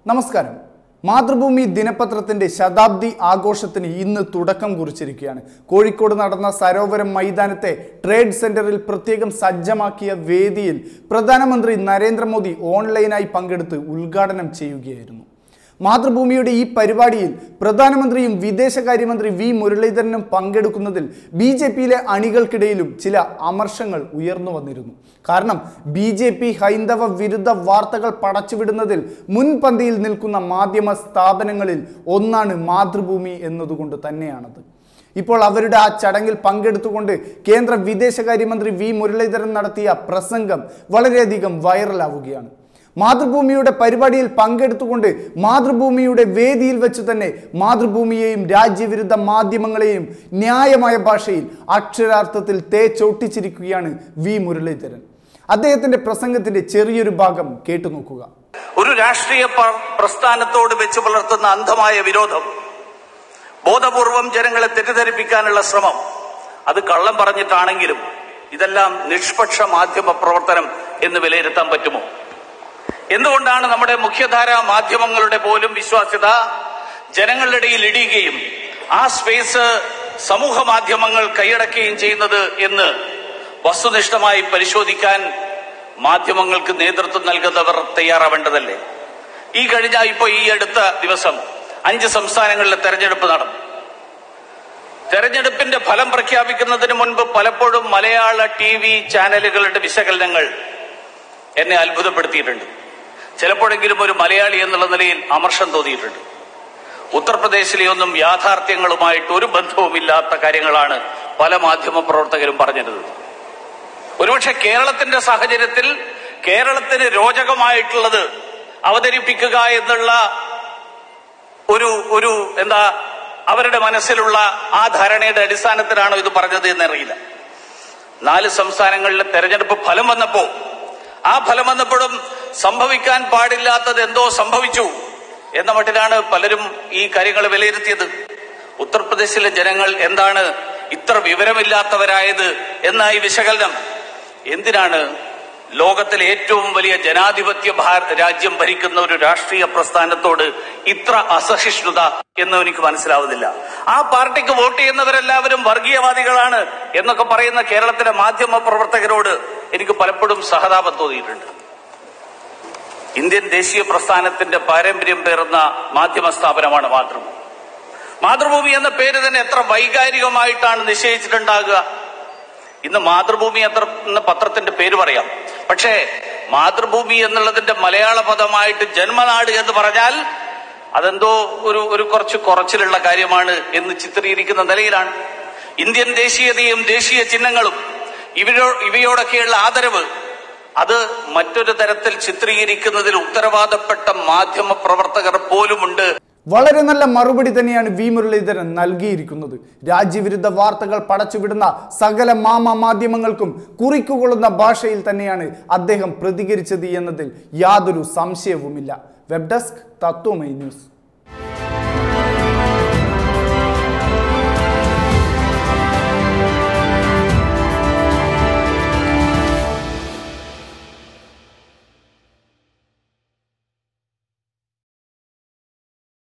നമസ്കാരം മാതൃഭൂമി ദിനപത്രത്തിന്റെ ശതാബ്ദി ആഘോഷത്തിന് ഇന്ന് തുടക്കം കുറിച്ചിരിക്കുകയാണ് കോഴിക്കോട് നടന്ന സരോവരം മൈതാനത്തെ ട്രേഡ് സെന്ററിൽ പ്രത്യേകം സജ്ജമാക്കിയ വേദിയിൽ പ്രധാനമന്ത്രി നരേന്ദ്രമോദി ഓൺലൈനായി പങ്കെടുത്ത് ഉദ്ഘാടനം ചെയ്യുകയായിരുന്നു മാതൃഭൂമിയുടെ ഈ പരിപാടിയിൽ പ്രധാനമന്ത്രിയും വിദേശകാര്യമന്ത്രി വി മുരളീധരനും പങ്കെടുക്കുന്നതിൽ ബി ജെ പിയിലെ അണികൾക്കിടയിലും ചില അമർഷങ്ങൾ ഉയർന്നു വന്നിരുന്നു കാരണം ബി ജെ പി ഹൈന്ദവ വിരുദ്ധ വാർത്തകൾ പടച്ചുവിടുന്നതിൽ മുൻപന്തിയിൽ നിൽക്കുന്ന മാധ്യമ സ്ഥാപനങ്ങളിൽ ഒന്നാണ് മാതൃഭൂമി എന്നതുകൊണ്ട് തന്നെയാണത് ഇപ്പോൾ അവരുടെ ആ ചടങ്ങിൽ പങ്കെടുത്തുകൊണ്ട് കേന്ദ്ര വിദേശകാര്യമന്ത്രി വി മുരളീധരൻ നടത്തിയ പ്രസംഗം വളരെയധികം വൈറലാവുകയാണ് മാതൃഭൂമിയുടെ പരിപാടിയിൽ പങ്കെടുത്തുകൊണ്ട് മാതൃഭൂമിയുടെ വേദിയിൽ വെച്ച് തന്നെ മാതൃഭൂമിയെയും രാജ്യവിരുദ്ധ മാധ്യമങ്ങളെയും ന്യായമായ ഭാഷയിൽ അക്ഷരാർത്ഥത്തിൽ തേച്ചൊട്ടിച്ചിരിക്കുകയാണ് വി മുരളീധരൻ അദ്ദേഹത്തിന്റെ പ്രസംഗത്തിന്റെ ചെറിയൊരു ഭാഗം കേട്ടു നോക്കുക ഒരു രാഷ്ട്രീയ പ്ര- പ്രസ്ഥാനത്തോട് വെച്ച് പുലർത്തുന്ന അന്ധമായ വിരോധം ബോധപൂർവം ജനങ്ങളെ തെറ്റിദ്ധരിപ്പിക്കാനുള്ള ശ്രമം അത് കള്ളം പറഞ്ഞിട്ടാണെങ്കിലും ഇതെല്ലാം നിഷ്പക്ഷ മാധ്യമ പ്രവർത്തനം എന്ന് വിലയിരുത്താൻ പറ്റുമോ എന്തുകൊണ്ടാണ് നമ്മുടെ മുഖ്യധാരാ മാധ്യമങ്ങളുടെ പോലും വിശ്വാസ്യത ജനങ്ങളുടെ ഇടയിൽ ഇടിയുകയും ആ സ്പേസ് സമൂഹ മാധ്യമങ്ങൾ കൈയടക്കുകയും ചെയ്യുന്നത് എന്ന് വസ്തുനിഷ്ഠമായി പരിശോധിക്കാൻ മാധ്യമങ്ങൾക്ക് നേതൃത്വം നൽകുന്നവർ തയ്യാറാവേണ്ടതല്ലേ ഈ കഴിഞ്ഞ ഇപ്പൊ ഈ അടുത്ത ദിവസം അഞ്ച് സംസ്ഥാനങ്ങളിലെ തെരഞ്ഞെടുപ്പ് നടന്നു തെരഞ്ഞെടുപ്പിന്റെ ഫലം പ്രഖ്യാപിക്കുന്നതിന് മുൻപ് പലപ്പോഴും മലയാള ടി വി ചാനലുകളുടെ വിശകലനങ്ങൾ എന്നെ അത്ഭുതപ്പെടുത്തിയിട്ടുണ്ട് ചിലപ്പോഴെങ്കിലും ഒരു മലയാളി എന്നുള്ള നിലയിൽ അമർഷം തോന്നിയിട്ടുണ്ട് ഉത്തർപ്രദേശിലെ ഒന്നും യാഥാർത്ഥ്യങ്ങളുമായിട്ട് ഒരു ബന്ധവുമില്ലാത്ത കാര്യങ്ങളാണ് പല മാധ്യമ പ്രവർത്തകരും പറഞ്ഞിരുന്നത് ഒരുപക്ഷെ കേരളത്തിന്റെ സാഹചര്യത്തിൽ കേരളത്തിന് രോചകമായിട്ടുള്ളത് അവതരിപ്പിക്കുക എന്നുള്ള ഒരു ഒരു എന്താ അവരുടെ മനസ്സിലുള്ള ആ ധാരണയുടെ അടിസ്ഥാനത്തിലാണോ ഇത് പറഞ്ഞത് എന്നറിയില്ല നാല് സംസ്ഥാനങ്ങളിലെ തെരഞ്ഞെടുപ്പ് ഫലം വന്നപ്പോ ആ ഫലം വന്നപ്പോഴും സംഭവിക്കാൻ പാടില്ലാത്തത് എന്തോ സംഭവിച്ചു എന്ന മട്ടിലാണ് പലരും ഈ കാര്യങ്ങൾ വിലയിരുത്തിയത് ഉത്തർപ്രദേശിലെ ജനങ്ങൾ എന്താണ് ഇത്ര വിവരമില്ലാത്തവരായത് എന്ന ഈ വിശകലനം എന്തിനാണ് ലോകത്തിലെ ഏറ്റവും വലിയ ജനാധിപത്യ ഭാര- രാജ്യം ഭരിക്കുന്ന ഒരു രാഷ്ട്രീയ പ്രസ്ഥാനത്തോട് ഇത്ര അസഹിഷ്ണുത എന്ന് എനിക്ക് മനസ്സിലാവുന്നില്ല ആ പാർട്ടിക്ക് വോട്ട് ചെയ്യുന്നവരെല്ലാവരും വർഗീയവാദികളാണ് എന്നൊക്കെ പറയുന്ന കേരളത്തിലെ മാധ്യമ പ്രവർത്തകരോട് എനിക്ക് പലപ്പോഴും സഹതാപം തോന്നിയിട്ടുണ്ട് ഇന്ത്യൻ ദേശീയ പ്രസ്ഥാനത്തിന്റെ പാരമ്പര്യം പേറുന്ന മാധ്യമ സ്ഥാപനമാണ് മാതൃഭൂമി മാതൃഭൂമി എന്ന പേര് തന്നെ എത്ര വൈകാരികമായിട്ടാണ് നിശ്ചയിച്ചിട്ടുണ്ടാകുക ഇന്ന് മാതൃഭൂമി എത്ര എന്ന പത്രത്തിന്റെ പേര് പറയാം പക്ഷേ മാതൃഭൂമി എന്നുള്ളതിന്റെ മലയാള പദമായിട്ട് ജന്മനാട് എന്ന് പറഞ്ഞാൽ അതെന്തോ ഒരു ഒരു കുറച്ച് കുറച്ചിലുള്ള കാര്യമാണ് എന്ന് ചിത്രീകരിക്കുന്ന നിലയിലാണ് ഇന്ത്യൻ ദേശീയതയും ദേശീയ ചിഹ്നങ്ങളും ഇവരോ ഇവയോടൊക്കെയുള്ള ആദരവ് അത് മറ്റൊരു തരത്തിൽ ചിത്രീകരിക്കുന്നതിൽ ഉത്തരവാദപ്പെട്ട മാധ്യമ പ്രവർത്തകർ പോലുമുണ്ട് വളരെ നല്ല മറുപടി തന്നെയാണ് വി മുരളീധരൻ നൽകിയിരിക്കുന്നത് രാജ്യവിരുദ്ധ വാർത്തകൾ പടച്ചുവിടുന്ന സകല മാമ മാധ്യമങ്ങൾക്കും കുറിക്കുകൊള്ളുന്ന ഭാഷയിൽ തന്നെയാണ് അദ്ദേഹം പ്രതികരിച്ചത് എന്നതിൽ യാതൊരു സംശയവുമില്ല വെബ് ഡെസ്ക് തത്വമൈ ന്യൂസ്